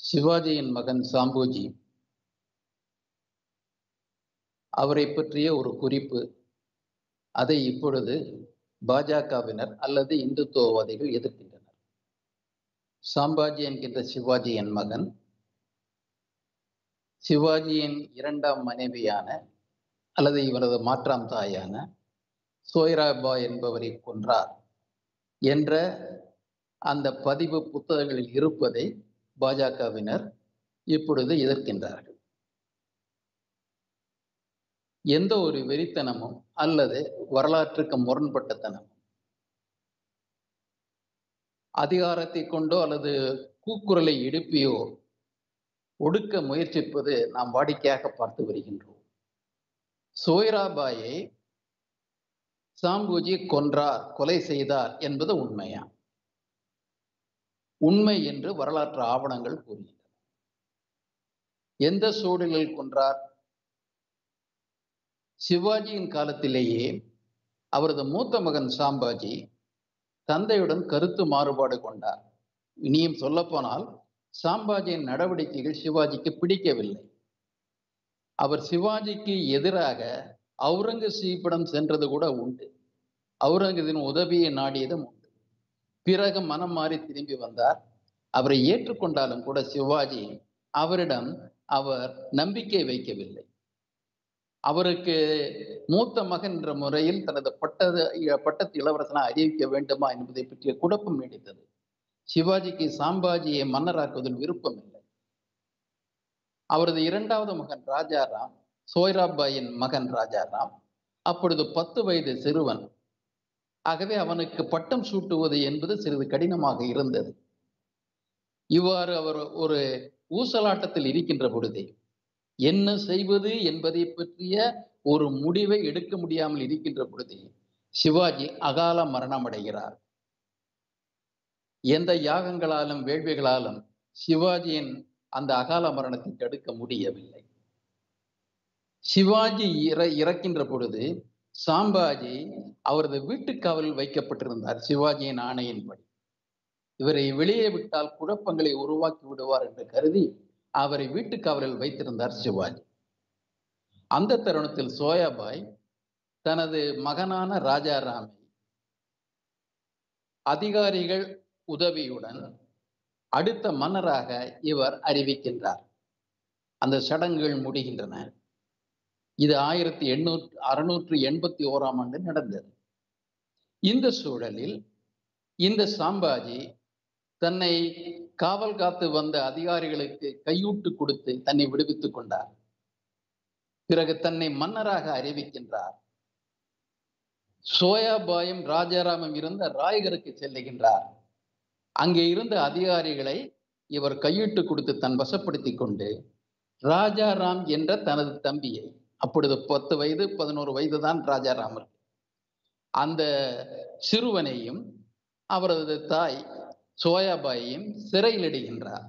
சிவாஜியின் மகன் சாம்பூஜி அவரை பற்றிய ஒரு குறிப்பு அதை இப்பொழுது பாஜகவினர் அல்லது இந்துத்துவவாதிகள் எதிர்க்கின்றனர் சாம்பாஜி என்கின்ற சிவாஜியின் மகன் சிவாஜியின் இரண்டாம் மனைவியான அல்லது இவரது மாற்றாம் தாயான சோய்ராபா என்பவரை கொன்றார் என்ற அந்த பதிவு புத்தகங்களில் இருப்பதை பாஜகவினர் இப்பொழுது எதிர்க்கின்றார்கள் எந்த ஒரு வெறித்தனமும் அல்லது வரலாற்றுக்கு முரண்பட்ட தனமும் அதிகாரத்தை கொண்டோ அல்லது கூக்குரலை எழுப்பியோ ஒடுக்க முயற்சிப்பது நாம் வாடிக்கையாக பார்த்து வருகின்றோம் சோய்ராபாயை சாம்பூஜி கொன்றார் கொலை செய்தார் என்பது உண்மையா உண்மை என்று வரலாற்று ஆவணங்கள் கூறுகின்றன எந்த சூழலில் கொன்றார் சிவாஜியின் காலத்திலேயே அவரது மூத்த மகன் சாம்பாஜி தந்தையுடன் கருத்து மாறுபாடு கொண்டார் இனியும் சொல்லப்போனால் சாம்பாஜியின் நடவடிக்கைகள் சிவாஜிக்கு பிடிக்கவில்லை அவர் சிவாஜிக்கு எதிராக அவுரங்கசீப்பிடம் சென்றது கூட உண்டு அவுரங்கத்தின் உதவியை நாடியதும் உண்டு பிறகு மனம் மாறி திரும்பி வந்தார் அவரை ஏற்றுக்கொண்டாலும் கூட சிவாஜி அவரிடம் அவர் நம்பிக்கை வைக்கவில்லை அவருக்கு மூத்த மகன் என்ற முறையில் தனது பட்டது பட்டத்து இளவரசனை அறிவிக்க வேண்டுமா என்பதை பற்றிய குழப்பம் நீடித்தது சிவாஜிக்கு சாம்பாஜியை மன்னராக்குவதில் விருப்பம் இல்லை அவரது இரண்டாவது மகன் ராஜாராம் சோய்ராபாயின் மகன் ராஜாராம் அப்பொழுது பத்து வயது சிறுவன் ஆகவே அவனுக்கு பட்டம் சூட்டுவது என்பது சிறிது கடினமாக இருந்தது இவ்வாறு அவர் ஒரு ஊசலாட்டத்தில் இருக்கின்ற பொழுதே என்ன செய்வது என்பதை பற்றிய ஒரு முடிவை எடுக்க முடியாமல் இருக்கின்ற பொழுதே சிவாஜி அகால மரணம் அடைகிறார் எந்த யாகங்களாலும் வேள்விகளாலும் சிவாஜியின் அந்த அகால மரணத்தை தடுக்க முடியவில்லை சிவாஜி இற இறக்கின்ற பொழுது சாம்பாஜி அவரது வீட்டு காவலில் வைக்கப்பட்டிருந்தார் சிவாஜியின் ஆணையின்படி இவரை வெளியே விட்டால் குழப்பங்களை உருவாக்கி விடுவார் என்று கருதி அவரை வீட்டு காவலில் வைத்திருந்தார் சிவாஜி அந்த தருணத்தில் சோயாபாய் தனது மகனான ராஜாராமை அதிகாரிகள் உதவியுடன் அடுத்த மன்னராக இவர் அறிவிக்கின்றார் அந்த சடங்குகள் முடிகின்றன இது ஆயிரத்தி எண்ணூற்று அறுநூற்று எண்பத்தி ஓராம் ஆண்டு நடந்தது இந்த சூழலில் இந்த சாம்பாஜி தன்னை காவல் காத்து வந்த அதிகாரிகளுக்கு கையூட்டு கொடுத்து தன்னை விடுவித்துக் கொண்டார் பிறகு தன்னை மன்னராக அறிவிக்கின்றார் சோயாபாயும் ராஜாராமும் இருந்த ராய்கருக்கு செல்லுகின்றார் அங்கே இருந்த அதிகாரிகளை இவர் கையிட்டு கொடுத்து தன் வசப்படுத்தி கொண்டு ராஜாராம் என்ற தனது தம்பியை அப்பொழுது பத்து வயது பதினோரு வயது தான் ராஜாராமர் அந்த சிறுவனையும் அவரது தாய் சோயாபாயையும் சிறையில் இடுகின்றார்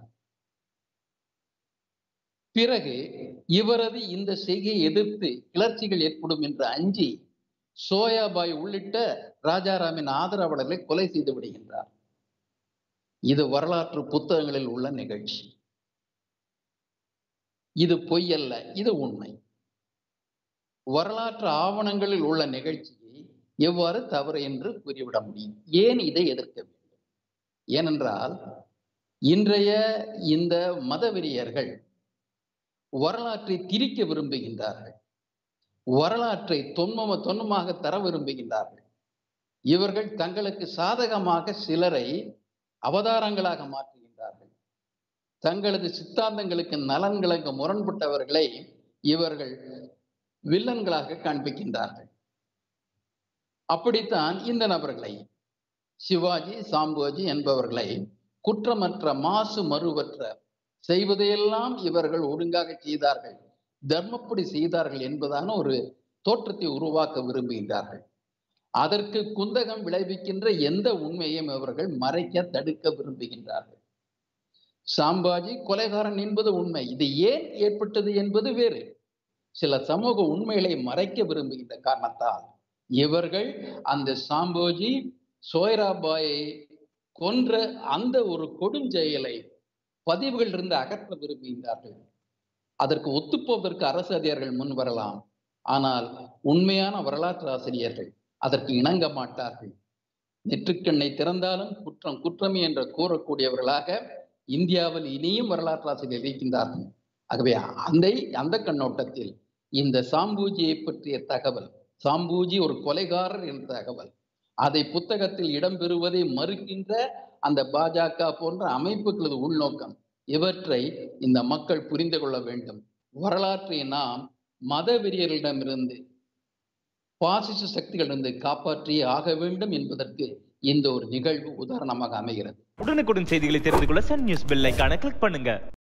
பிறகு இவரது இந்த செய்கையை எதிர்த்து கிளர்ச்சிகள் ஏற்படும் என்று அஞ்சி சோயாபாய் உள்ளிட்ட ராஜாராமின் ஆதரவாளர்களை கொலை செய்து விடுகின்றார் இது வரலாற்று புத்தகங்களில் உள்ள நிகழ்ச்சி இது பொய் அல்ல இது உண்மை வரலாற்று ஆவணங்களில் உள்ள நிகழ்ச்சியை எவ்வாறு தவறு என்று கூறிவிட முடியும் ஏன் இதை எதிர்க்க வேண்டும் ஏனென்றால் இன்றைய இந்த மதவெறியர்கள் வரலாற்றை திரிக்க விரும்புகின்றார்கள் வரலாற்றை தொன்ம தொன்மமாக தர விரும்புகின்றார்கள் இவர்கள் தங்களுக்கு சாதகமாக சிலரை அவதாரங்களாக மாற்றுகின்றார்கள் தங்களது சித்தாந்தங்களுக்கு நலன்களுக்கு முரண்பட்டவர்களை இவர்கள் வில்லன்களாக காண்பிக்கின்றார்கள் அப்படித்தான் இந்த நபர்களை சிவாஜி சாம்புவாஜி என்பவர்களை குற்றமற்ற மாசு மறுவற்ற செய்வதையெல்லாம் இவர்கள் ஒழுங்காக செய்தார்கள் தர்மப்படி செய்தார்கள் என்பதான ஒரு தோற்றத்தை உருவாக்க விரும்புகின்றார்கள் அதற்கு குந்தகம் விளைவிக்கின்ற எந்த உண்மையும் இவர்கள் மறைக்க தடுக்க விரும்புகின்றார்கள் சாம்பாஜி கொலைகாரன் என்பது உண்மை இது ஏன் ஏற்பட்டது என்பது வேறு சில சமூக உண்மைகளை மறைக்க விரும்புகின்ற காரணத்தால் இவர்கள் அந்த சாம்போஜி சோய்ராபாயை கொன்ற அந்த ஒரு கொடுஞ்செயலை பதிவுகள் இருந்து அகற்ற விரும்புகின்றார்கள் அதற்கு ஒத்துப்போவதற்கு அரசு அதிகாரிகள் முன் வரலாம் ஆனால் உண்மையான வரலாற்று ஆசிரியர்கள் அதற்கு இணங்க மாட்டார்கள் நெற்றுக்கண்ணை திறந்தாலும் குற்றம் குற்றமே என்று கூறக்கூடியவர்களாக இந்தியாவில் இனியும் வரலாற்று ஆசிரியர் இருக்கின்றார்கள் ஆகவே அந்த அந்த கண்ணோட்டத்தில் இந்த சாம்பூஜியை பற்றிய தகவல் சாம்பூஜி ஒரு கொலைகாரர் என்ற தகவல் அதை புத்தகத்தில் இடம்பெறுவதை மறுக்கின்ற அந்த பாஜக போன்ற அமைப்புகளது உள்நோக்கம் இவற்றை இந்த மக்கள் புரிந்து கொள்ள வேண்டும் வரலாற்றை நாம் மத வெறியர்களிடமிருந்து பாசிச சக்திகளிலிருந்து காப்பாற்றியே ஆக வேண்டும் என்பதற்கு இந்த ஒரு நிகழ்வு உதாரணமாக அமைகிறது உடனுக்குடன் செய்திகளை தெரிந்து கொள்ள சன் நியூஸ் பெல் ஐகானை கிளிக் பண்ணுங்க